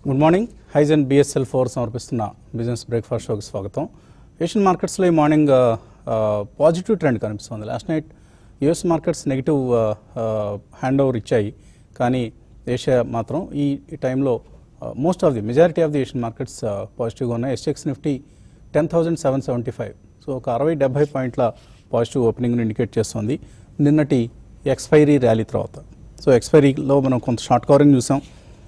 Good morning హైజ్ and BSL four సమర్పిస్తున్న business breakfast షోకి స్వాగతం ఏషియన్ మార్కెట్స్లో ఈ మార్నింగ్ పాజిటివ్ ట్రెండ్ కనిపిస్తుంది last night US markets negative hand over ఇచ్చాయి కానీ ఏషియా మాత్రం ఈ ఈ టైంలో most of the majority of the Asian markets పాజిటివ్గా ఉన్నాయి SX Nifty ten thousand seven seventy five so ఒక అరవై డెబ్బై పాయింట్ల పాజిటివ్ ఓపెనింగ్ని ఇండికేట్ చేస్తుంది నిన్నటి ఎక్స్పైరీ ర్యాలీ తర్వాత సో ఎక్స్పైరీలో మనం కొంత షార్ట్ కవరింగ్ చూసాం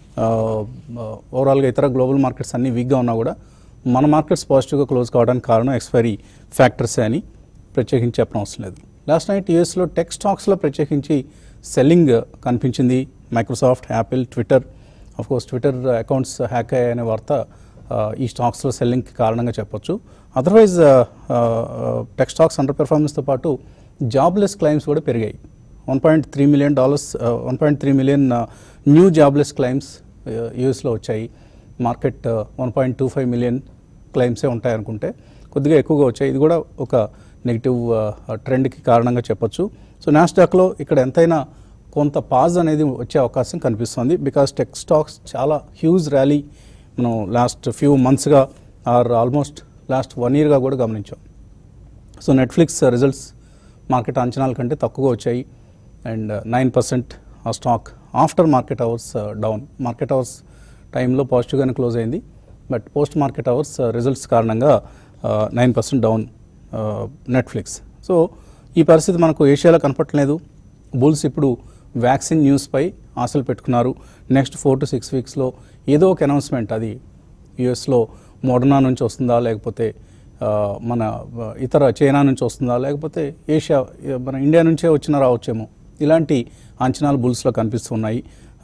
ఓవరాల్గా ఇతర గ్లోబల్ మార్కెట్స్ అన్నీ వీక్గా ఉన్నా కూడా మన మార్కెట్స్ పాజిటివ్గా క్లోజ్ కావడానికి కారణం ఎక్స్పైరీ ఫ్యాక్టర్సే అని ప్రత్యేకించి చెప్పడం అవసరం లేదు లాస్ట్ నైట్ యూఎస్లో టెక్ స్టాక్స్లో ప్రత్యేకించి సెల్లింగ్ కనిపించింది Microsoft Apple Twitter course Twitter accounts hack అయ్యాయనే వార్త ఆ, ఈ స్టాక్స్లో సెల్లింగ్కి కారణంగా చెప్పొచ్చు అదర్వైజ్ టెక్ స్టాక్స్ అండర్ పెర్ఫార్మెన్స్తో పాటు జాబ్లెస్ క్లైమ్స్ కూడా పెరిగాయి one point three million dollars one point three million new jobless claims యూఎస్లో వచ్చాయి market one point two five million క్లైమ్సే ఉంటాయి అనుకుంటే కొద్దిగా ఎక్కువగా వచ్చాయి ఇది కూడా ఒక నెగిటివ్ ట్రెండ్కి కారణంగా చెప్పొచ్చు సో నాస్డాక్లో ఇక్కడ ఎంతైనా కొంత పాజ్ అనేది వచ్చే అవకాశం కనిపిస్తుంది బికాస్ టెక్ స్టాక్స్ చాలా హ్యూజ్ ర్యాలీ మనం లాస్ట్ ఫ్యూ మంత్స్గా ఆర్ ఆల్మోస్ట్ లాస్ట్ వన్ ఇయర్గా కూడా గమనించాం సో నెట్ఫ్లిక్స్ రిజల్ట్స్ మార్కెట్ అంచనాల కంటే తక్కువగా వచ్చాయి అండ్ నైన్ పర్సెంట్ ఆ stock after market hours down market hours టైంలో పాజిటివ్గానే క్లోజ్ అయింది but post market hours results కారణంగా nine percent down Netflix so ఈ పరిస్థితి మనకు ఏషియాలో కనపట్లేదు బుల్స్ ఇప్పుడు వ్యాక్సిన్ న్యూస్పై ఆశలు పెట్టుకున్నారు నెక్స్ట్ ఫోర్ టు సిక్స్ వీక్స్లో ఏదో ఒక అనౌన్స్మెంట్ అది యుఎస్లో మోడర్నా నుంచి వస్తుందా లేకపోతే ఆ, మన ఆ, ఇతర చైనా నుంచి వస్తుందా లేకపోతే ఏషియా ఆ, మన ఇండియా నుంచే వచ్చినా రావచ్చేమో ఇలాంటి అంచనాలు బుల్స్లో కనిపిస్తున్నాయి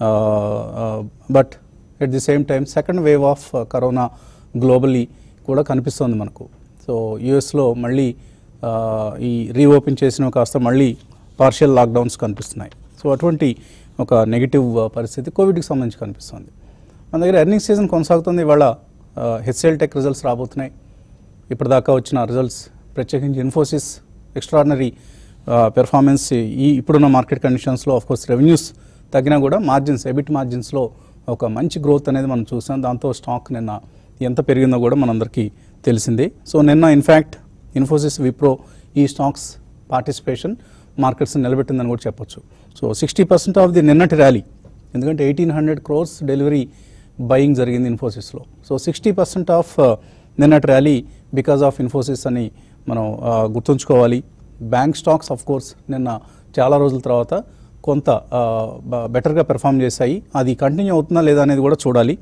but at the same time second wave of corona globally కూడా కనిపిస్తుంది మనకు సో యుఎస్లో మళ్ళీ ఆ, ఈ రీఓపెన్ చేసిన కాస్త మళ్ళీ పార్షియల్ లాక్డౌన్స్ కనిపిస్తున్నాయి సో అటువంటి ఒక నెగిటివ్ పరిస్థితి కోవిడ్కి సంబంధించి కనిపిస్తుంది మన దగ్గర ఎర్నింగ్ సీజన్ కొనసాగుతుంది ఇవాళ హెచ్సిఎల్ టెక్ రిజల్ట్స్ రాబోతున్నాయి ఇప్పటిదాకా వచ్చిన రిజల్ట్స్ ప్రత్యేకించి ఇన్ఫోసిస్ ఎక్స్ట్రాడినరీ పెర్ఫార్మెన్స్ ఈ ఇప్పుడున్న మార్కెట్ కండిషన్స్లో ఆఫ్ కోర్స్ రెవెన్యూస్ తగ్గినా కూడా మార్జిన్స్ ఎబిట్ మార్జిన్స్లో ఒక మంచి గ్రోత్ అనేది మనం చూసాం దాంతో స్టాక్ నిన్న ఎంత పెరిగిందో కూడా మనందరికీ తెలిసిందే సో నిన్న ఇన్ఫ్యాక్ట్ ఇన్ఫోసిస్ విప్రో ఈ స్టాక్స్ పార్టిసిపేషన్ మార్కెట్స్ నిలబెట్టిందని కూడా చెప్పొచ్చు so sixty percent of the నిన్నటి ర్యాలీ ఎందుకంటే eighteen hundred crores delivery buying జరిగింది ఇన్ఫోసిస్లో సో సిక్స్టీ పర్సెంట్ ఆఫ్ నిన్నటి ర్యాలీ బికాజ్ ఆఫ్ ఇన్ఫోసిస్ అని మనం ఆ, గుర్తుంచుకోవాలి బ్యాంక్ స్టాక్స్ ఆఫ్ కోర్స్ నిన్న చాలా రోజుల తర్వాత కొంత బెటర్గా పెర్ఫామ్ చేశాయి అది కంటిన్యూ అవుతుందా లేదా అనేది కూడా చూడాలి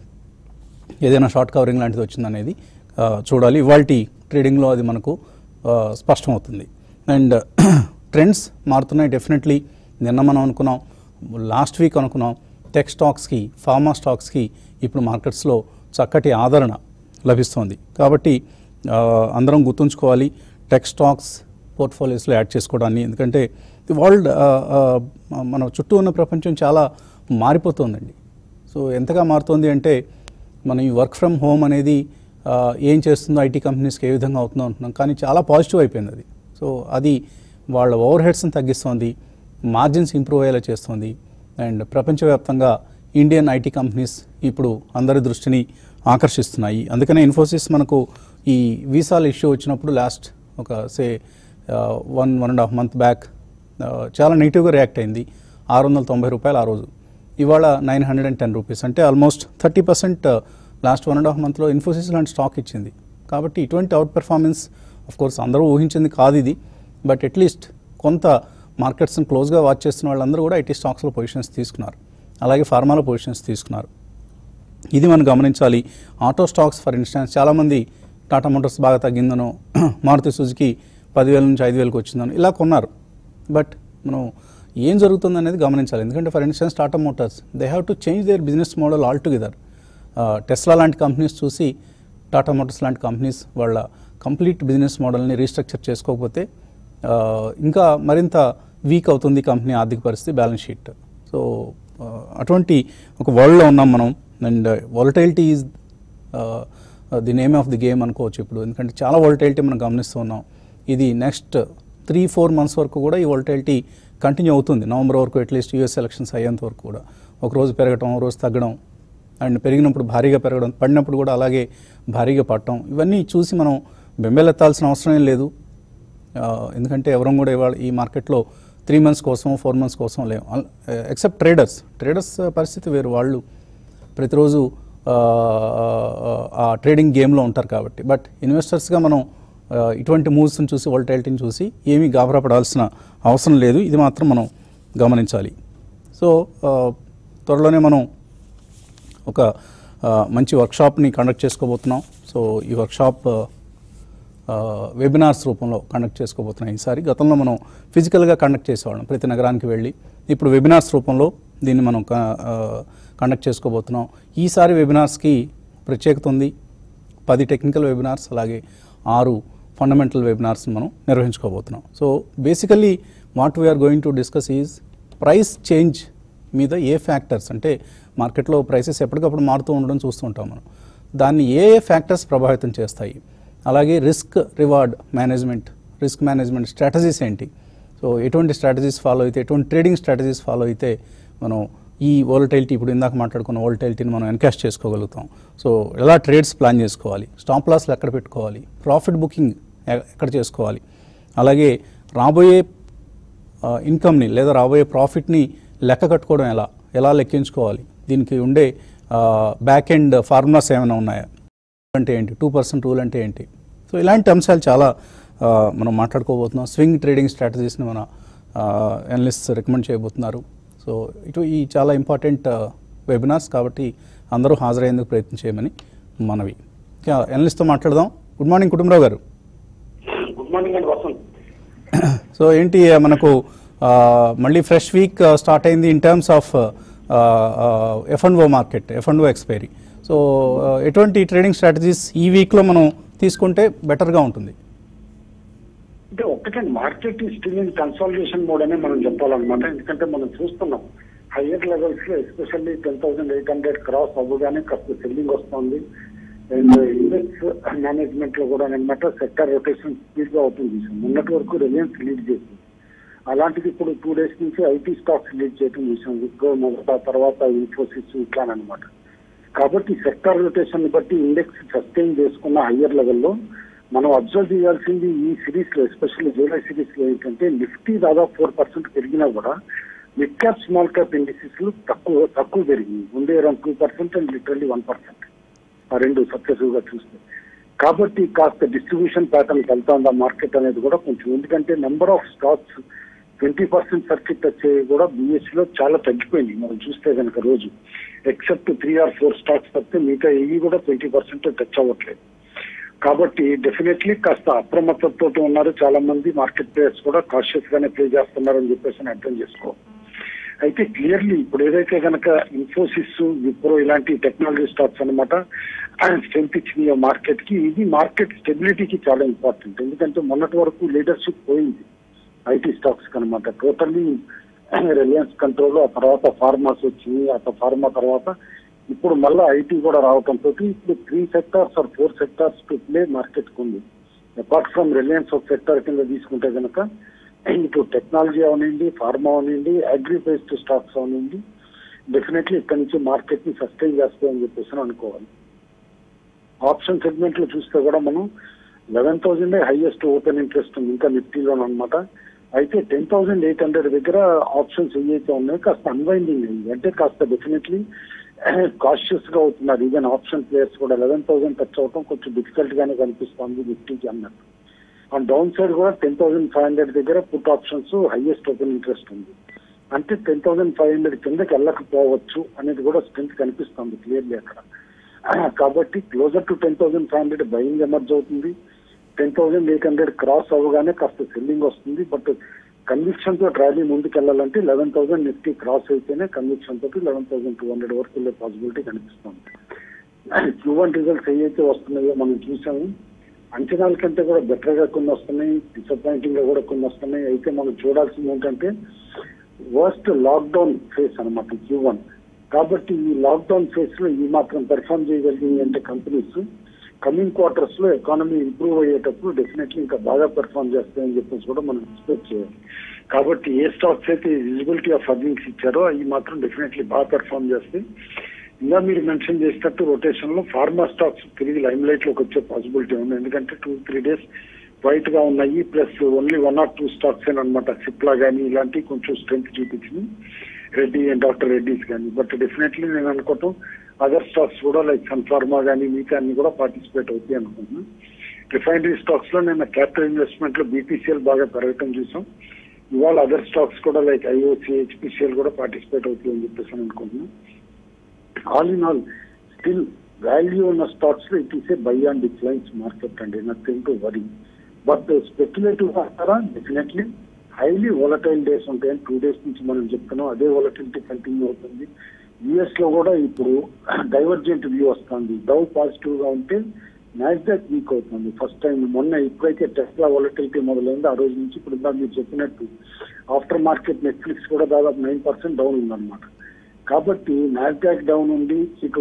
ఏదైనా షార్ట్ కవరింగ్ లాంటిది వచ్చిందనేది ఆ, చూడాలి ఇవాళ ట్రేడింగ్లో అది మనకు ఆ, స్పష్టమవుతుంది అండ్ ట్రెండ్స్ మారుతున్నాయి డెఫినెట్లీ నిన్న మనం అనుకున్నాం లాస్ట్ వీక్ అనుకున్నాం టెక్ స్టాక్స్కి ఫార్మా స్టాక్స్కి ఇప్పుడు మార్కెట్స్లో చక్కటి ఆదరణ లభిస్తోంది కాబట్టి ఆ, అందరం గుర్తుంచుకోవాలి టెక్ స్టాక్స్ పోర్ట్ఫోలియోస్లో యాడ్ చేసుకోవడాన్ని ఎందుకంటే ది వరల్డ్ మన చుట్టూ ఉన్న ప్రపంచం చాలా మారిపోతుందండి సో ఎంతగా మారుతోంది అంటే మనం ఈ వర్క్ ఫ్రమ్ హోమ్ అనేది ఆ, ఏం చేస్తుందో ఐటీ కంపెనీస్కి ఏ విధంగా అవుతుందో అంటున్నాం కానీ చాలా పాజిటివ్ అయిపోయింది అది సో అది వాళ్ళ ఓవర్ హెడ్స్ని తగ్గిస్తోంది మార్జిన్స్ ఇంప్రూవ్ అయ్యేలా చేస్తుంది అండ్ ప్రపంచవ్యాప్తంగా ఇండియన్ ఐటీ కంపెనీస్ ఇప్పుడు అందరి దృష్టిని ఆకర్షిస్తున్నాయి అందుకనే ఇన్ఫోసిస్ మనకు ఈ వీసాల ఇష్యూ వచ్చినప్పుడు లాస్ట్ ఒక say one one and half month back చాలా నెగిటివ్గా రియాక్ట్ అయింది ఆరు వందల తొంభై రూపాయలు ఆ రోజు ఇవాళ nine hundred and ten rupees అంటే almost thirty percent last one and half మంత్లో ఇన్ఫోసిస్ లాంటి స్టాక్ ఇచ్చింది కాబట్టి ఇటువంటి అవుట్ పెర్ఫార్మెన్స్ ఆఫ్ కోర్స్ అందరూ ఊహించింది కాదు ఇది బట్ అట్లీస్ట్ కొంత మార్కెట్స్ని క్లోజ్గా వాచ్ చేస్తున్న వాళ్ళందరూ కూడా ఐటీ స్టాక్స్లో పొజిషన్స్ తీసుకున్నారు అలాగే ఫార్మాలో పొజిషన్స్ తీసుకున్నారు ఇది మనం గమనించాలి ఆటో స్టాక్స్ ఫర్ ఇన్స్టాన్స్ చాలామంది టాటా మోటార్స్ బాగా తగ్గిందనో మారుతి సుజుకి పదివేల నుంచి ఐదు వేలకు వచ్చిందనో ఇలా కొన్నారు బట్ మనం ఏం జరుగుతుంది అనేది గమనించాలి ఎందుకంటే for instance Tata Motors they have to change their business model altogether Tesla లాంటి కంపెనీస్ చూసి టాటా మోటార్స్ లాంటి కంపెనీస్ వాళ్ళ కంప్లీట్ బిజినెస్ మోడల్ని రీస్ట్రక్చర్ చేసుకోకపోతే ఆ, ఇంకా మరింత వీక్ అవుతుంది కంపెనీ ఆర్థిక పరిస్థితి బ్యాలెన్స్ షీట్ సో ఆ, అటువంటి ఒక వరల్డ్లో ఉన్నాం మనం and volatility is the name of the game అనుకోవచ్చు ఇప్పుడు ఎందుకంటే చాలా వాలటైలిటీ మనం గమనిస్తూ ఉన్నాం ఇది నెక్స్ట్ త్రీ ఫోర్ మంత్స్ వరకు కూడా ఈ వాలటైలిటీ కంటిన్యూ అవుతుంది నవంబర్ వరకు అట్లీస్ట్ యూఎస్ ఎలక్షన్స్ అయ్యేంత వరకు కూడా ఒక రోజు పెరగటం ఒక రోజు తగ్గడం అండ్ పెరిగినప్పుడు భారీగా పెరగడం పడినప్పుడు కూడా అలాగే భారీగా పడటం ఇవన్నీ చూసి మనం బెంబేలెత్తాల్సిన అవసరం ఏం లేదు ఆ, ఎందుకంటే ఎవరం కూడా ఇవాళ ఈ మార్కెట్లో త్రీ మంత్స్ కోసం ఫోర్ మంత్స్ కోసం లేవు ఎక్సెప్ట్ ట్రేడర్స్ ట్రేడర్స్ పరిస్థితి వేరు వాళ్ళు ప్రతిరోజు ఆ, ఆ ట్రేడింగ్ గేమ్లో ఉంటారు కాబట్టి బట్ ఇన్వెస్టర్స్గా మనం ఆ, ఇటువంటి మూవ్స్ని చూసి వోల్టైలిటీని చూసి ఏమీ గాబరా పడాల్సిన అవసరం లేదు ఇది మాత్రం మనం గమనించాలి సో ఆ, త్వరలోనే మనం ఒక ఆ, మంచి వర్క్షాప్ని కండక్ట్ చేసుకోబోతున్నాం సో ఈ వర్క్షాప్ ఆ, వెబినార్స్ రూపంలో కండక్ట్ చేసుకోబోతున్నాం ఈసారి గతంలో మనం ఫిజికల్గా కండక్ట్ చేసేవాళ్ళం ప్రతి నగరానికి వెళ్ళి ఇప్పుడు వెబినార్స్ రూపంలో దీన్ని మనం క- ఆ, కండక్ట్ చేసుకోబోతున్నాం ఈసారి వెబినార్స్కి ప్రత్యేకత ఉంది పది టెక్నికల్ వెబినార్స్ అలాగే ఆరు ఫండమెంటల్ వెబినార్స్ మనం నిర్వహించుకోబోతున్నాం so basically what we are going to discuss is price change మీద ఏ ఫ్యాక్టర్స్ అంటే మార్కెట్లో ప్రైసెస్ ఎప్పటికప్పుడు మారుతూ ఉండడం చూస్తుంటాం మనం దాన్ని ఏ ఏ ఫ్యాక్టర్స్ ప్రభావితం చేస్తాయి అలాగే risk reward management risk management strategies ఏంటి సో ఎటువంటి స్ట్రాటజీస్ ఫాలో అయితే ఎటువంటి ట్రేడింగ్ స్ట్రాటజీస్ ఫాలో అయితే మనం ఈ వోలటైలిటీ ఇప్పుడు ఇందాక మాట్లాడుకున్న వోలటైలిటీని మనం ఎన్కాష్ చేసుకోగలుగుతాం సో ఎలా ట్రేడ్స్ ప్లాన్ చేసుకోవాలి స్టాప్ లాస్లు ఎక్కడ పెట్టుకోవాలి ప్రాఫిట్ బుకింగ్ ఎ- ఎక్కడ చేసుకోవాలి అలాగే రాబోయే ఆ, ఇన్కమ్ని లేదా రాబోయే ప్రాఫిట్ని లెక్క కట్టుకోవడం ఎలా ఎలా లెక్కించుకోవాలి దీనికి ఉండే బ్యాక్ ఎండ్ ఫార్ములాస్ ఏమైనా ఉన్నాయా అంటే ఏంటి టూ పర్సెంట్ రూల్ అంటే ఏంటి సో ఇలాంటి అంశాలు చాలా ఆ, మనం మాట్లాడుకోబోతున్నాం స్వింగ్ ట్రేడింగ్ స్ట్రాటజీస్ని మన ఎనలిస్ట్ రికమెండ్ చేయబోతున్నారు సో ఇటు ఈ చాలా ఇంపార్టెంట్ వెబినార్స్ కాబట్టి అందరూ హాజరయ్యేందుకు ప్రయత్నం చేయమని మనవి ఇంకా ఎనలిస్ట్తో మాట్లాడదాం గుడ్ మార్నింగ్ కుటుంబరావు గారు గుడ్ మార్నింగ్ అండి వసంత్ సో ఏంటి మనకు ఆ, మళ్ళీ ఫ్రెష్ వీక్ స్టార్ట్ అయింది in terms of F and O market F and O expiry so ఎటువంటి ట్రేడింగ్ స్ట్రాటజీస్ ఈ వీక్లో మనం తీసుకుంటే బెటర్గా ఉంటుంది అంటే ఒక్కటండి market still in consolidation mode అనే మనం చెప్పాలన్నమాట ఎందుకంటే మనం చూస్తున్నాం హయ్యర్ లెవెల్స్ లో especially ten thousand eight hundred cross అవ్వగానే కాస్త సెల్లింగ్ వస్తుంది అండ్ ఇండెక్స్ మేనేజ్మెంట్ లో కూడా అనమాట సెక్టర్ రొటేషన్ స్పీడ్ గా అవుతుంది చూసాం మొన్నటి వరకు రిలయన్స్ లీడ్ చేసింది అలాంటిది ఇప్పుడు టూ డేస్ నుంచి ఐటీ స్టాక్స్ లీడ్ చేయడం చూసాం విప్రో మొదట తర్వాత ఇన్ఫోసిస్ ఇట్లా అనమాట కాబట్టి సెక్టర్ రొటేషన్ బట్టి ఇండెక్స్ సస్టైన్ చేసుకున్న హయ్యర్ లెవెల్లో మనం అబ్జర్వ్ చేయాల్సింది ఈ సిరీస్ లో ఎస్పెషల్లీ జూలై సిరీస్ లో ఏంటంటే నిఫ్టీ దాదాపు ఫోర్ పర్సెంట్ పెరిగినా కూడా mid cap small cap indices తక్కువ తక్కువ పెరిగింది ఉండే around two percent and literally one percent ఆ రెండు సక్సెసివ్ గా చూస్తే కాబట్టి కాస్త డిస్ట్రిబ్యూషన్ ప్యాటర్న్ వెళ్తా మార్కెట్ అనేది కూడా కొంచెం ఎందుకంటే number of stocks twenty percent circuit వచ్చేవి కూడా బిఎస్ లో చాలా తగ్గిపోయింది మనం చూస్తే కనుక రోజు except three or four stocks తప్పితే మిగతా ఇవి కూడా ట్వంటీ పర్సెంట్ టచ్ అవ్వట్లేదు కాబట్టి డెఫినెట్లీ కాస్త అప్రమత్తతో ఉన్నారు చాలా మంది మార్కెట్ ప్లేయర్స్ కూడా కాషియస్ గానే ప్లే చేస్తున్నారని చెప్పేసి అని అర్థం చేసుకో అయితే క్లియర్లీ ఇప్పుడు ఏదైతే కనుక ఇన్ఫోసిస్ విప్రో ఇలాంటి టెక్నాలజీ స్టాక్స్ అనమాట స్ట్రెంత్ ఇచ్చిన మార్కెట్ కి ఇది మార్కెట్ స్టెబిలిటీకి చాలా ఇంపార్టెంట్ ఎందుకంటే మొన్నటి వరకు లీడర్షిప్ పోయింది ఐటీ స్టాక్స్ కనమాట టోటల్లీ రిలయన్స్ కంట్రోల్ ఆ తర్వాత ఫార్మాస్ వచ్చింది ఆ ఫార్మా తర్వాత ఇప్పుడు మళ్ళీ ఐటీ కూడా రావడంతో ఇప్పుడు three sectors or four sectors to play market ఉంది అపార్ట్ ఫ్రమ్ రిలయన్స్ ఒక సెక్టార్ కింద తీసుకుంటే కనుక ఇటు టెక్నాలజీ అవనండి ఫార్మా అవనండి అగ్రి బేస్డ్ స్టాక్స్ అవనండి డెఫినెట్లీ ఇక్కడ నుంచి మార్కెట్ ని సస్టైన్ చేస్తాయని చెప్పేసి అనుకోవాలి ఆప్షన్ సెగ్మెంట్ లో చూస్తే కూడా మనం eleven thousand highest open interest ఉంది ఇంకా నిఫ్టీలో అనమాట అయితే టెన్ థౌసండ్ ఎయిట్ హండ్రెడ్ దగ్గర ఆప్షన్స్ ఏవైతే ఉన్నాయో కాస్త అన్వైండింగ్ అయింది అంటే కాస్త డెఫినెట్లీ కాషియస్ గా అవుతున్నారు ఈవెన్ ఆప్షన్ ప్లేయర్స్ కూడా లెవెన్ థౌసండ్ టచ్ అవడం కొంచెం డిఫికల్ట్ గానే కనిపిస్తుంది నిఫ్టీకి అన్నట్టు అండ్ డౌన్ సైడ్ కూడా టెన్ థౌసండ్ ఫైవ్ హండ్రెడ్ దగ్గర put options highest open interest ఉంది అంటే టెన్ థౌసండ్ ఫైవ్ హండ్రెడ్ కిందకి వెళ్ళకపోవచ్చు అనేది కూడా స్ట్రెంత్ కనిపిస్తుంది క్లియర్లీ అక్కడ కాబట్టి closer to ten thousand five hundred buying emerge అవుతుంది ten thousand eight hundred cross అవ్వగానే కాస్త సెల్లింగ్ వస్తుంది బట్ కన్విక్షన్ తో ట్రాలీ ముందుకు వెళ్ళాలంటే లెవెన్ థౌసండ్ నిఫ్టీ క్రాస్ అయితేనే కన్విక్షన్ తోటి లెవెన్ థౌసండ్ టూ హండ్రెడ్ వరకు వెళ్ళే పాసిబిలిటీ కనిపిస్తుంది క్యూ వన్ రిజల్ట్స్ ఏవైతే వస్తున్నాయో మనం చూసాము అంచనాల కంటే కూడా బెటర్ గా కొన్ని వస్తున్నాయి డిసప్పాయింటింగ్ గా కూడా కొన్ని వస్తున్నాయి అయితే మనం చూడాల్సింది ఏంటంటే వర్స్ట్ లాక్డౌన్ ఫేస్ అనమాట క్యూ వన్ కాబట్టి ఈ లాక్డౌన్ ఫేస్ లో ఈ మాత్రం పెర్ఫామ్ చేయగలిగింది అంటే కంపెనీస్ కమింగ్ క్వార్టర్స్ లో ఎకానమీ ఇంప్రూవ్ అయ్యేటప్పుడు డెఫినెట్లీ ఇంకా బాగా పెర్ఫామ్ చేస్తాయని చెప్పేసి కూడా మనం ఎక్స్పెక్ట్ చేయాలి కాబట్టి ఏ స్టాక్స్ అయితే విజిబిలిటీ ఆఫ్ అర్నింగ్స్ ఇచ్చారో అవి మాత్రం డెఫినెట్లీ బాగా పెర్ఫామ్ చేస్తాయి ఇంకా మీరు మెన్షన్ చేసినట్టు రొటేషన్ లో ఫార్మా స్టాక్స్ తిరిగి లైమ్ లైట్ లోకి వచ్చే పాసిబిలిటీ ఉంది ఎందుకంటే టూ త్రీ డేస్ వైట్ గా ఉన్నాయి plus only one or two stocks అనమాట సిప్లా కానీ ఇలాంటివి కొంచెం స్ట్రెంత్ చూపించింది రెడ్డి అండ్ డాక్టర్ రెడ్డిస్ కానీ బట్ డెఫినెట్లీ నేను అనుకోవటం అదర్ స్టాక్స్ కూడా లైక్ సన్ ఫార్మా కానీ మిగతా అన్ని కూడా పార్టిసిపేట్ అవుతాయి అనుకుంటున్నాను రిఫైనరీ స్టాక్స్ లో నేను క్యాపిటల్ ఇన్వెస్ట్మెంట్ లో బీపీసీఎల్ బాగా పెరగటం చూసాం ఇవాళ అదర్ స్టాక్స్ కూడా లైక్ ఐఓసి హెచ్పిసిఎల్ కూడా పార్టిసిపేట్ అవుతాయి అని చెప్పేసి అని అనుకుంటున్నాను all in all still value ఉన్న స్టాక్స్ లో it is a buy and declines market అండి nothing to worry but speculative అంటారా డెఫినెట్లీ హైలీ వోలటైల్ డేస్ ఉంటాయని టూ డేస్ నుంచి మనం చెప్తున్నాం అదే వోలటిలిటీ కంటిన్యూ అవుతుంది యుఎస్ లో కూడా ఇప్పుడు డైవర్జెంట్ వ్యూ వస్తుంది డౌ పాజిటివ్ గా ఉంటే నాస్డాక్ వీక్ అవుతుంది ఫస్ట్ టైం మొన్న ఇప్పుడైతే టెస్లా వోలటిలిటీ మొదలైంది ఆ రోజు నుంచి ఇప్పుడు ఇందాక మీరు చెప్పినట్టు ఆఫ్టర్ మార్కెట్ నెట్ఫ్లిక్స్ కూడా దాదాపు నైన్ పర్సెంట్ డౌన్ ఉందన్నమాట కాబట్టి నాస్డాక్ డౌన్ ఉండి ఇటు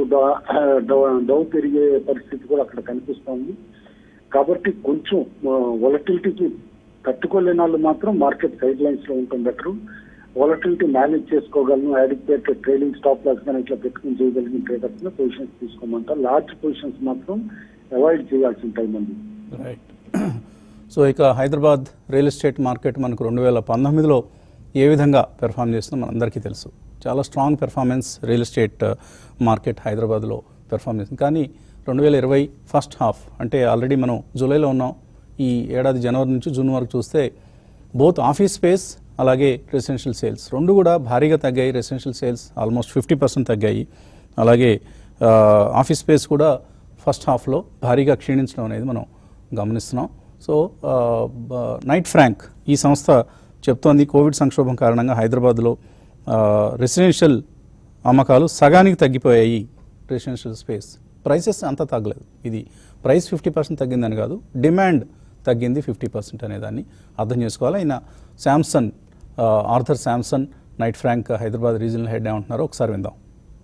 డౌ పెరిగే పరిస్థితి కూడా అక్కడ కనిపిస్తోంది కాబట్టి కొంచెం వొలటిలిటీకి తట్టుకోలేని వాళ్ళు మాత్రం మార్కెట్ గైడ్ లైన్స్ లో ఉంటుంది బెటర్ వొలటిలిటీ మేనేజ్ చేసుకోగలను అడిక్వేట్ ట్రేడింగ్ స్టాప్ లాస్ కానీ ఇట్లా పెట్టుకుని చేయగలిగిన ట్రేడర్స్ లో పొజిషన్స్ తీసుకోమంటారు లార్జ్ పొజిషన్స్ మాత్రం అవాయిడ్ చేయాల్సిన టైం ఉంది రైట్ సో ఇక హైదరాబాద్ రియల్ ఎస్టేట్ మార్కెట్ మనకు రెండు వేల పంతొమ్మిదిలో ఏ విధంగా పెర్ఫామ్ చేస్తుందో మనందరికీ తెలుసు చాలా strong performance real estate market హైదరాబాద్లో పెర్ఫామ్ చేసింది కానీ రెండు వేల ఇరవై ఫస్ట్ హాఫ్ అంటే ఆల్రెడీ మనం జూలైలో ఉన్నాం ఈ ఏడాది జనవరి నుంచి జూన్ వరకు చూస్తే బోత్ ఆఫీస్ స్పేస్ అలాగే రెసిడెన్షియల్ సేల్స్ రెండు కూడా భారీగా తగ్గాయి residential sales almost fifty percent తగ్గాయి అలాగే ఆ, ఆఫీస్ స్పేస్ కూడా ఫస్ట్ హాఫ్లో భారీగా క్షీణించడం అనేది మనం గమనిస్తున్నాం సో ఆ, బ- నైట్ ఫ్రాంక్ ఈ సంస్థ చెప్తోంది కోవిడ్ సంక్షోభం కారణంగా హైదరాబాద్లో ఆ, రెసిడెన్షియల్ అమ్మకాలు సగానికి తగ్గిపోయాయి రెసిడెన్షియల్ స్పేస్ ప్రైసెస్ అంత తగ్గలేదు ఇది ప్రైస్ ఫిఫ్టీ పర్సెంట్ తగ్గిందని కాదు డిమాండ్ తగ్గింది ఫిఫ్టీ పర్సెంట్ అనేదాన్ని అర్థం చేసుకోవాలి ఆయన శాంసన్ ఆ, Arthur Samson Knight Frank Hyderabad regional head ఏమంటున్నారో ఒకసారి విందాం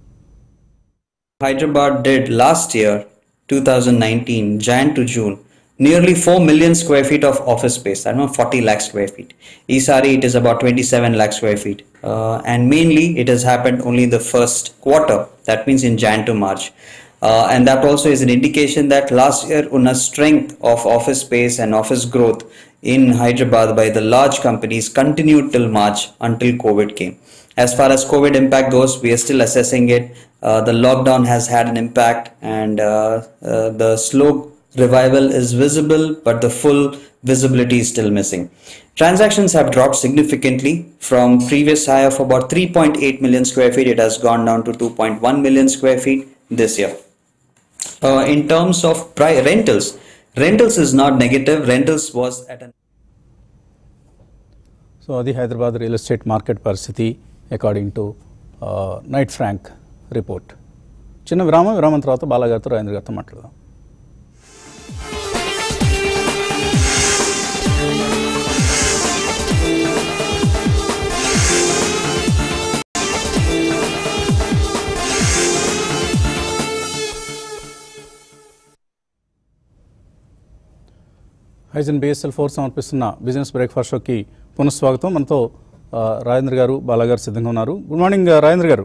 Hyderabad did last year, 2019, Jan to June, nearly 4 million square feet of office space. I don't know, 40 lakh square feet. Isari, it is about 27 lakh square feet. Uh, and mainly, it has happened only in the first quarter. That means in Jan to March. Uh, and that also is an indication that last year, una strength of office space and office growth in Hyderabad by the large companies continued till March until COVID came. As far as COVID impact goes, we are still assessing it. Uh, the lockdown has had an impact, and uh, uh, the slow revival is visible, but the full visibility is still missing. Transactions have dropped significantly from previous high of about 3.8 million square feet. It has gone down to 2.1 million square feet this year. Uh, in terms of pri- rentals, rentals is not negative. Rentals was at an so అది Hyderabad real estate market పరిస్థితి according to Knight Frank report చిన్న విరామం విరామం తర్వాత బాలాగారితో రాజేంద్ర గారితో మాట్లాడదాం హైజన్ బిఎస్ఎల్ ఫోర్ సమర్పిస్తున్న బిజినెస్ బ్రేక్ఫాస్ట్ షోకి పునఃస్వాగతం మనతో ఆ, రాజేంద్ర గారు బాలాగారు సిద్ధంగా ఉన్నారు గుడ్ మార్నింగ్ ఆ, Rajendra garu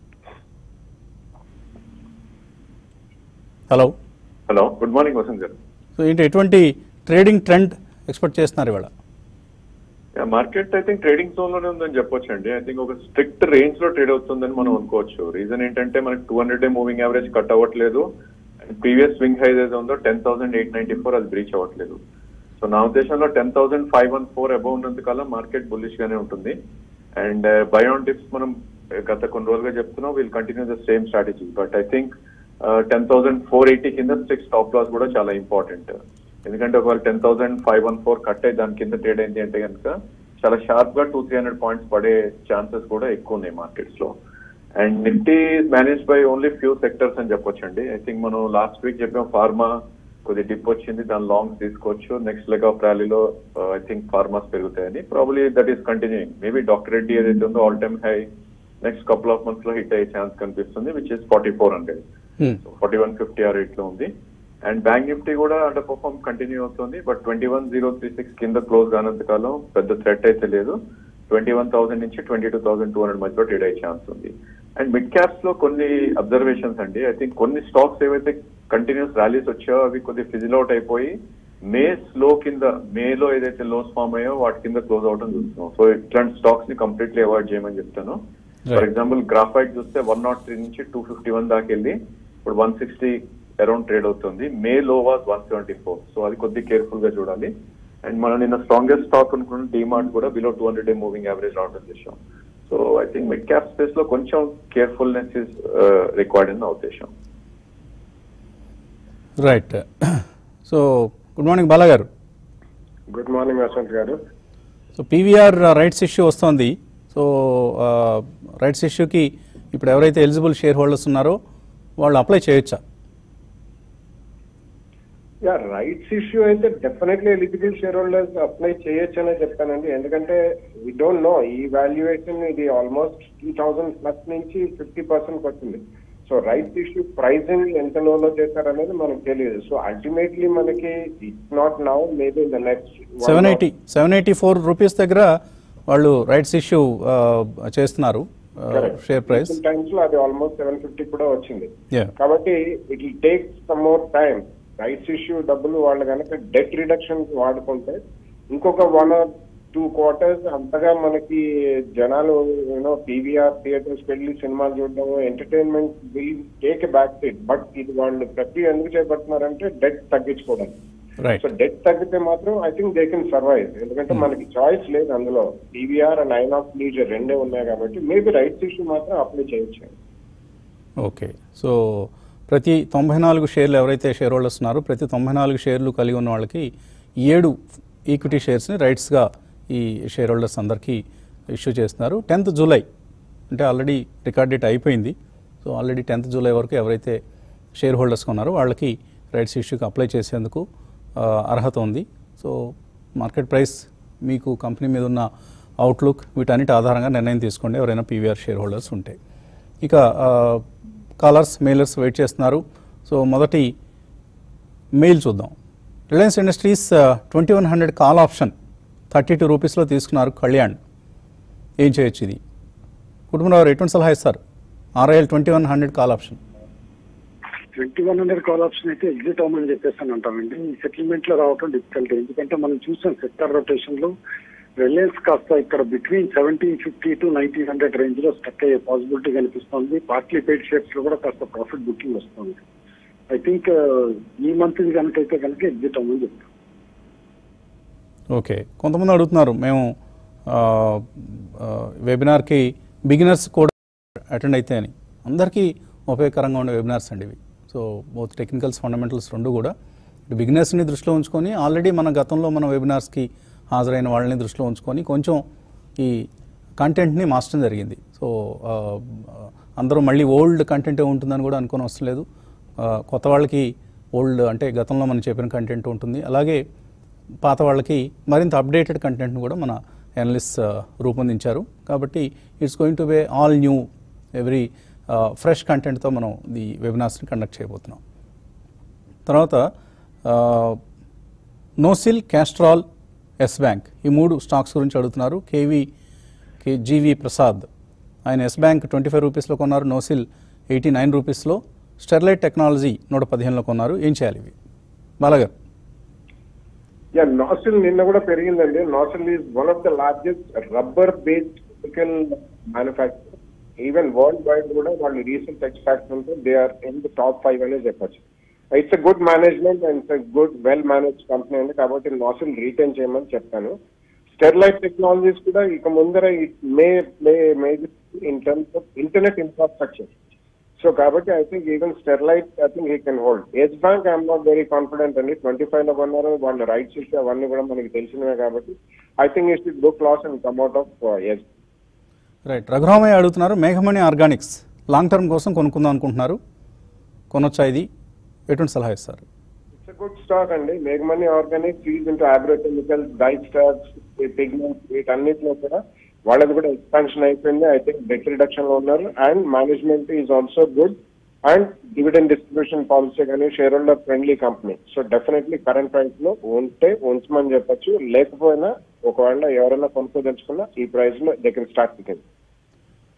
hello hello good morning Vasanth garu so ఏంటి ఎటువంటి ట్రేడింగ్ ట్రెండ్ ఎక్స్పెక్ట్ చేస్తున్నారు ఇవాళ market I think trading zone లోనే ఉందని చెప్పొచ్చు అండి ఐ థింక్ ఒక స్ట్రిక్ట్ రేంజ్ లో ట్రేడ్ అవుతుందని మనం అనుకోవచ్చు రీజన్ ఏంటంటే మనకి two hundred day moving average cut అవ్వట్లేదు ప్రీవియస్ స్వింగ్ హైజ్ ఏదో ఉందో ten thousand eight ninety four అది బ్రీచ్ అవ్వట్లేదు సో నా ఉద్దేశంలో ten thousand five one four above ఉన్నందుకల్లా market bullish గానే ఉంటుంది అండ్ బయోన్ టిప్స్ మనం uh, గత కొన్ని రోజులుగా చెప్తున్నాం will continue the same strategy but I think ten thousand four eighty కింద స్ట్రిక్ట్ స్టాప్ లాస్ కూడా చాలా ఇంపార్టెంట్ ఎందుకంటే ఒకవేళ ten thousand five one four cut అయ్యి దాని కింద ట్రేడ్ అయింది అంటే కనుక చాలా షార్ప్ గా టూ త్రీ హండ్రెడ్ పాయింట్స్ పడే ఛాన్సెస్ కూడా ఎక్కువ ఉన్నాయి మార్కెట్స్ లో and Nifty manage by only few sectors అని చెప్పొచ్చండి ఐ థింక్ మనం లాస్ట్ వీక్ చెప్పాం ఫార్మా కొద్ది డిప్ వచ్చింది దాని లాంగ్స్ తీసుకోవచ్చు నెక్స్ట్ లెగ్ ఆఫ్ ర్యాలీలో ఐ థింక్ ఫార్మాస్ పెరుగుతాయని probably that is continuing maybe doctor Reddy ఏదైతే ఉందో all time high next couple of months లో హిట్ అయ్యే ఛాన్స్ కనిపిస్తుంది which is forty four hundred Hmm. Forty one fifty ఆ rate లో ఉంది అండ్ బ్యాంక్ నిఫ్టీ కూడా అండర్ పర్ఫార్మ్ కంటిన్యూ అవుతుంది but twenty one zero three six కింద క్లోజ్ కానంత కాలం పెద్ద థ్రెట్ అయితే లేదు ట్వంటీ వన్ థౌసండ్ నుంచి twenty two thousand two hundred మధ్యలో ట్రేడ్ అయ్యే ఛాన్స్ ఉంది అండ్ మిడ్ క్యాప్స్ లో కొన్ని అబ్జర్వేషన్స్ అండి ఐ థింక్ కొన్ని స్టాక్స్ ఏవైతే కంటిన్యూస్ ర్యాలీస్ వచ్చాయో అవి కొద్దిగా ఫిజిల్ అవుట్ అయిపోయి మే స్లో కింద మేలో ఏదైతే లోస్ ఫామ్ అయ్యో వాటి కింద క్లోజ్ అవడం చూస్తున్నాం సో ఇట్లాంటి స్టాక్స్ ని కంప్లీట్లీ అవాయిడ్ చేయమని చెప్తాను ఫర్ Right. ఎగ్జాంపుల్ గ్రాఫైట్ చూస్తే వన్ నాట్ త్రీ నుంచి టూ ఫిఫ్టీ వన్ దాకా వెళ్ళి ఇప్పుడు వన్ సిక్స్టీ అరౌండ్ ట్రేడ్ అవుతుంది మే లో was one seventy four so అది కొద్దిగా కేర్ఫుల్ గా చూడాలి అండ్ మనం నిన్న స్ట్రాంగెస్ట్ స్టాక్ అనుకున్న డిమార్ట్ కూడా below two hundred day moving average రావడం చేసాం so I think mid cap space లో కొంచెం కేర్ఫుల్నెస్ ఇస్ రిక్వైర్డ్ అని నా ఉద్దేశం right so good morning Bala garu good morning Vasanth garu so PVR rights issue వస్తోంది సో రైట్స్ ఇష్యూకి ఇప్పుడు ఎవరైతే ఎలిజిబుల్ షేర్ హోల్డర్స్ ఉన్నారో వాళ్ళు అప్లై చేయొచ్చా యా రైట్స్ ఇష్యూ అయితే definitely eligible shareholders apply చేయొచ్చు అనే చెప్తానండి ఎందుకంటే వి డోంట్ నో ఈ వాల్యుయేషన్ ఇది ఆల్మోస్ట్ టూ థౌసండ్ ప్లస్ నుంచి ఫిఫ్టీ పర్సెంట్ వచ్చింది సో రైట్స్ ఇష్యూ ప్రైసింగ్ ఎంత లోలో చేశారనేది మనకు తెలియదు సో అల్టిమేట్లీ మనకి it's not now maybe in the next seven eighty seven eighty four rupees దగ్గర వాళ్ళు రైట్స్ ఇష్యూ చేస్తున్నారు షేర్ ప్రైస్ టైమ్స్ లో అది ఆల్మోస్ట్ సెవెన్ ఫిఫ్టీ కూడా వచ్చింది Yeah. కాబట్టి it will take some more time rights issue డబ్బులు వాళ్ళు కనుక డెట్ రిడక్షన్ వాడుకుంటే ఇంకొక వన్ ఆర్ టూ క్వార్టర్స్ అంతగా మనకి జనాలు యూనో పీవీఆర్ థియేటర్స్ వెళ్ళి సినిమాలు చూడడం entertainment will take back seat but ఇది వాళ్ళు ప్రక్రియ ఎందుకు చేపడుతున్నారంటే డెట్ తగ్గించుకోవడం రైట్ సో డెట్ తగ్గితే మాత్రం I think they can survive ఎందుకంటే మనకి చాయిస్ లేదు అందులో పీవీఆర్ అండ్ ఐన్ ఆఫ్ లీజర్ రెండే ఉన్నాయి కాబట్టి మేబీ రైట్స్ ఇష్యూ మాత్రం అప్లై చేయొచ్చు ఓకే సో ప్రతి తొంభై నాలుగు షేర్లు ఎవరైతే షేర్ హోల్డర్స్ ఉన్నారో ప్రతి తొంభై నాలుగు షేర్లు కలిగి ఉన్న వాళ్ళకి ఏడు ఈక్విటీ షేర్స్ని రైట్స్గా ఈ షేర్ హోల్డర్స్ అందరికీ ఇష్యూ చేస్తున్నారు టెన్త్ జూలై అంటే ఆల్రెడీ రికార్డ్ డేట్ అయిపోయింది సో ఆల్రెడీ టెన్త్ జూలై వరకు ఎవరైతే షేర్ హోల్డర్స్ ఉన్నారో వాళ్ళకి రైట్స్ ఇష్యూకి అప్లై చేసేందుకు ఆ, అర్హత ఉంది సో మార్కెట్ ప్రైస్ మీకు కంపెనీ మీద ఉన్న అవుట్లుక్ వీటన్నిటి ఆధారంగా నిర్ణయం తీసుకోండి ఎవరైనా పీవీఆర్ షేర్ హోల్డర్స్ ఉంటే ఇక కాలర్స్ మెయిలర్స్ వెయిట్ చేస్తున్నారు సో మొదటి మెయిల్ చూద్దాం Reliance Industries twenty one hundred call option thirty two రూపీస్లో తీసుకున్నారు కళ్యాణ్ ఏం చేయొచ్చు ఇది కుటుంబంలో ఎటువంటి సలహా ఇస్తారు RIL twenty one hundred call option twenty one hundred call option అయితే ఎగ్జిట్ అవ్వమని చెప్పేసి అని అంటామండి ఈ సెటిల్మెంట్ లో రావటం డిఫికల్ట్ ఎందుకంటే మనం చూసాం సెక్టర్ రొటేషన్ లో రిలయన్స్ కాస్త ఇక్కడ between seventeen fifty to nineteen hundred range లో స్టక్ అయ్యే పాసిబిలిటీ కనిపిస్తుంది పార్ట్లీ పెయిడ్ షేర్స్ లో కూడా కాస్త ప్రాఫిట్ బుకింగ్ వస్తుంది ఐ థింక్ ఈ మంత్ కనుక అయితే కనుక ఎగ్జిట్ అవ్వమని చెప్తాం ఓకే కొంతమంది అడుగుతున్నారు మేము ఆ, ఆ, వెబినార్కి బిగినర్స్ కూడా అటెండ్ అయితే అని అందరికీ ఉపయోగకరంగా ఉండే వెబినార్స్ అండి ఇవి సో బోత్ టెక్నికల్స్ ఫండమెంటల్స్ రెండు కూడా ఇటు బిగినర్స్ని దృష్టిలో ఉంచుకొని ఆల్రెడీ మన గతంలో మన వెబినార్స్కి హాజరైన వాళ్ళని దృష్టిలో ఉంచుకొని కొంచెం ఈ కంటెంట్ని మార్చడం జరిగింది సో ఆ, అందరూ మళ్ళీ ఓల్డ్ కంటెంటే ఉంటుందని కూడా అనుకోని అవసరం లేదు ఆ, కొత్త వాళ్ళకి ఓల్డ్ అంటే గతంలో మనం చెప్పిన కంటెంట్ ఉంటుంది అలాగే పాత వాళ్ళకి మరింత అప్డేటెడ్ కంటెంట్ను కూడా మన అనలిస్ట్ రూపొందించారు కాబట్టి it's going to be all new every fresh కంటెంట్తో మనం ఈ వెబినార్స్ని కండక్ట్ చేయబోతున్నాం తర్వాత నోసిల్ క్యాస్ట్రాల్ ఎస్ బ్యాంక్ ఈ మూడు స్టాక్స్ గురించి అడుగుతున్నారు కేవీ కే జీవి ప్రసాద్ ఆయన ఎస్ బ్యాంక్ ట్వంటీ ఫైవ్ రూపీస్లో కొన్నారు నోసిల్ ఎయిటీ నైన్ రూపీస్లో స్టెర్లైట్ టెక్నాలజీ నూట పదిహేనులో కొన్నారు ఏం చేయాలి ఇవి బాలగారు యా నాసిల్ నిన్న కూడా పెరిగిందండి NOCIL is one of the largest rubber based chemical manufacture even world wide కూడా వాళ్ళు రీసెంట్ ఎక్స్ట్రాక్షన్ ఉంటే they are in the top five అనే చెప్పొచ్చు it's good management and it's good well manage company అండి కాబట్టి నాసిల్ రీటైన్ చేయమని చెప్తాను Sterlite Technologies కూడా ఇక ముందర it may play major in terms of internet infrastructure so కాబట్టి I think even Sterlite I think he can hold Yes Bank I'm not very confident అండి twenty five లో కొన్నారు వాళ్ళ రైట్స్ ఇష్యూ అవన్నీ కూడా మనకి తెలిసినవే కాబట్టి I think it should book loss and come out of yes right Raghuramaiah అడుగుతున్నారు మేఘమణి ఆర్గానిక్స్ లాంగ్ టర్మ్ కోసం కొనుక్కుందాం అనుకుంటున్నారు కొనొచ్చా ఇది ఎటువంటి సలహా ఇస్తారు ఇట్స్ గుడ్ స్టాక్ అండి మేఘమనీ Organic fees into agrochemicals dye stocks pigments వీటన్నిటిలో కూడా వాళ్ళది కూడా ఎక్స్పాన్షన్ అయిపోయింది ఐ థింక్ డెట్ రిడక్షన్ లో ఉన్నారు and management is also good and dividend distribution policy కానీ share holder friendly company so definitely current price లో ఉంటే ఉంచమని చెప్పొచ్చు లేకపోయినా ఒకవేళ ఎవరైనా కొనుక్కోదలుచుకున్నా ఈ ప్రైస్ లో they can start picking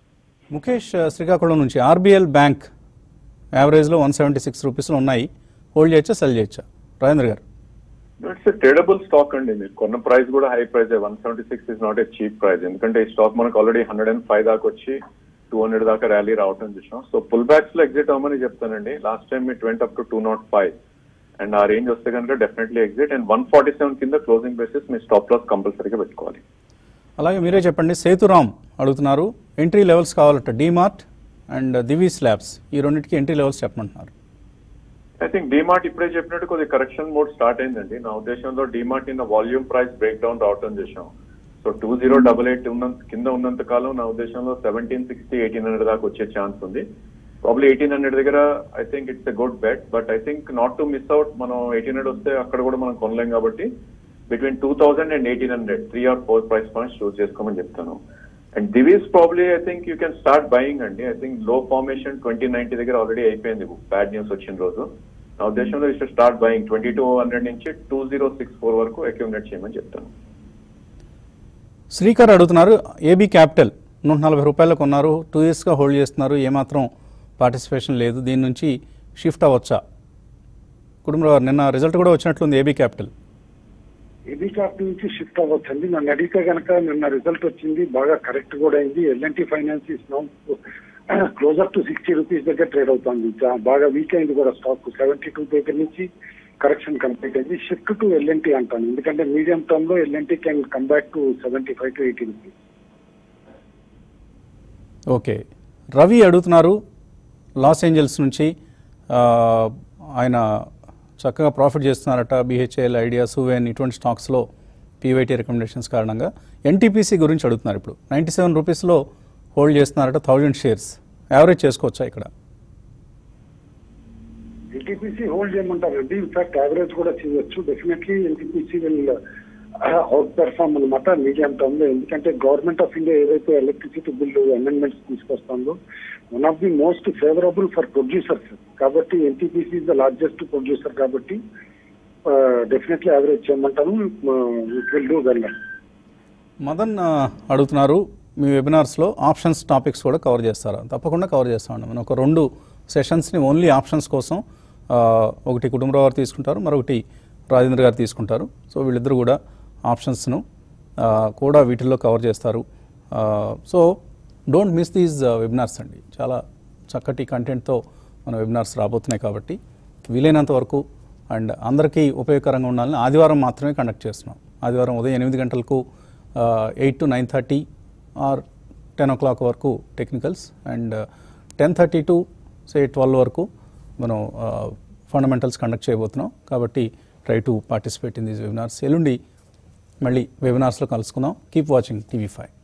Mukesh ఆ, శ్రీకాకుళం నుంచి ఆర్బీఎల్ బ్యాంక్ యావరేజ్లో వన్ సెవెంటీ సిక్స్ రూపీస్లో ఉన్నాయి హోల్డ్ చేయొచ్చా సెల్ చేయొచ్చా రాజేంద్ర గారు ఇట్స్ ట్రేడబుల్ స్టాక్ అండి మీరు కొన్న ప్రైస్ కూడా high price one seventy six is not a cheap price ఎందుకంటే ఈ స్టాక్ మనకు ఆల్రెడీ హండ్రెడ్ అండ్ ఫైవ్ దాకా వచ్చి టూ హండ్రెడ్ దాకా ర్యాలీ రావటం చూసాం సో పుల్ బ్యాక్స్ లో ఎగ్జిట్ అవ్వమని చెప్తానండి లాస్ట్ టైం మీ twenty up to two naught five and ఆ రేంజ్ వస్తే కనుక definitely exit and one forty seven కింద క్లోజింగ్ బేసిస్ మీ స్టాప్ లాస్ కంపల్సరీగా పెట్టుకోవాలి అలాగే మీరే చెప్పండి సేతురామ్ అడుగుతున్నారు ఎంట్రీ లెవెల్స్ కావాలట డీమార్ట్ అండ్ దివి స్లాబ్స్ ఈ రెండింటికి ఎంట్రీ లెవెల్స్ చెప్పమంటున్నారు ఐ థింక్ డిమార్ట్ ఇప్పుడే చెప్పినట్టు కొద్ది కరెక్షన్ మోడ్ స్టార్ట్ అయిందండి నా ఉద్దేశంలో డిమార్ట్ నిన్న వాల్యూమ్ ప్రైస్ బ్రేక్ డౌన్ రావటం చేసాం so two zero double eight ఉన్నంత కింద ఉన్నంత కాలం నా ఉద్దేశంలో సెవెంటీన్ సిక్స్టీ ఎయిటీన్ హండ్రెడ్ దాకా వచ్చే ఛాన్స్ ఉంది ప్రాబ్లీ ఎయిటీన్ హండ్రెడ్ దగ్గర I think it's a good bet but I think not to miss out మనం ఎయిటీన్ హండ్రెడ్ వస్తే అక్కడ కూడా మనం కొనలేం కాబట్టి between two thousand and eighteen hundred three or four price points choose చేసుకోమని చెప్తాను and Divi's probably I think you can start buying అండి I think low formation twenty ninety దగ్గర ఆల్రెడీ అయిపోయింది బ్యాడ్ న్యూస్ వచ్చిన రోజు నా ఉద్దేశంలో ఇష్ట start buying twenty two hundred నుంచి టూ జీరో సిక్స్ ఫోర్ వరకు అక్యూమిలేట్ చేయమని చెప్తాను శ్రీకర్ అడుగుతున్నారు ఏబీ క్యాపిటల్ నూట నలభై రూపాయలకు కొన్నారు టూ ఇయర్స్గా హోల్డ్ చేస్తున్నారు ఏమాత్రం పార్టిసిపేషన్ లేదు దీని నుంచి షిఫ్ట్ అవ్వచ్చా కుటుంబ నిన్న రిజల్ట్ కూడా వచ్చినట్లుంది ఏబీ క్యాపిటల్ ఏబీ క్యాప్ నుంచి షిఫ్ట్ అవ్వచ్చండి నన్ను అడిగితే కనుక నిన్న రిజల్ట్ వచ్చింది బాగా కరెక్ట్ కూడా అయింది L&T finance is now closer to sixty rupees దగ్గర ట్రేడ్ అవుతుంది చా- బాగా వీక్ అయింది కూడా స్టాక్ సెవెంటీ టూ దగ్గర నుంచి కరెక్షన్ కంప్లీట్ అయింది షిఫ్ట్ టు ఎల్ఎన్టీ అంటాను ఎందుకంటే మీడియం టర్మ్ లో L&T can come back to seventy five to eighty rupees okay Ravi అడుగుతున్నారు లాస్ ఏంజల్స్ నుంచి ఆ, ఆయన చక్కగా ప్రాఫిట్ చేస్తున్నారట బిహెచ్ఎల్ ఐడియా సువెన్ ఇటువంటి స్టాక్స్లో పీవైటీ రికమెండేషన్స్ కారణంగా ఎన్టీపీసీ గురించి అడుగుతున్నారు ఇప్పుడు నైంటీ సెవెన్ రూపీస్లో హోల్డ్ చేస్తున్నారట థౌజండ్ షేర్స్ యావరేజ్ చేసుకోవచ్చా ఇక్కడ ఎన్టీపీసీ హోల్డ్ చేయమంటారండి ఇన్ఫాక్ట్ యావరేజ్ కూడా చేయొచ్చు definitely NTPC will outperform అనమాట మీడియం టర్మ్ లో ఎందుకంటే గవర్నమెంట్ ఆఫ్ ఇండియా ఏదైతే ఎలక్ట్రిసిటీ బిల్లు అమెండ్మెంట్స్ తీసుకొస్తుందో one of the most favourable for producers కాబట్టి NTPC is the largest producer కాబట్టి డెఫినెట్లీ యావరేజ్ చేయమంటాను it will do well Madan ఆ, అడుగుతున్నారు మీ వెబినార్స్లో ఆప్షన్స్ టాపిక్స్ కూడా కవర్ చేస్తారా తప్పకుండా కవర్ చేస్తామండి మనం ఒక రెండు సెషన్స్ని ఓన్లీ ఆప్షన్స్ కోసం ఆ, ఒకటి కుటుంబరావు గారు తీసుకుంటారు మరొకటి రాజేంద్ర గారు తీసుకుంటారు సో వీళ్ళిద్దరు కూడా ఆప్షన్స్ను ఆ, కూడా వీటిల్లో కవర్ చేస్తారు ఆ, so don't miss these webinars అండి చాలా చక్కటి కంటెంట్తో మన వెబినార్స్ రాబోతున్నాయి కాబట్టి వీలైనంత వరకు అండ్ అందరికీ ఉపయోగకరంగా ఉండాలని ఆదివారం మాత్రమే కండక్ట్ చేస్తున్నాం ఆదివారం ఉదయం ఎనిమిది గంటలకు eight to nine thirty or ten o'clock వరకు technicals and ten thirty to say twelve వరకు మనం ఫండమెంటల్స్ కండక్ట్ చేయబోతున్నాం కాబట్టి try to participate in these webinars ఎల్లుండి మళ్ళీ వెబినార్స్లో కలుసుకుందాం కీప్ వాచింగ్ టీవీ ఫైవ్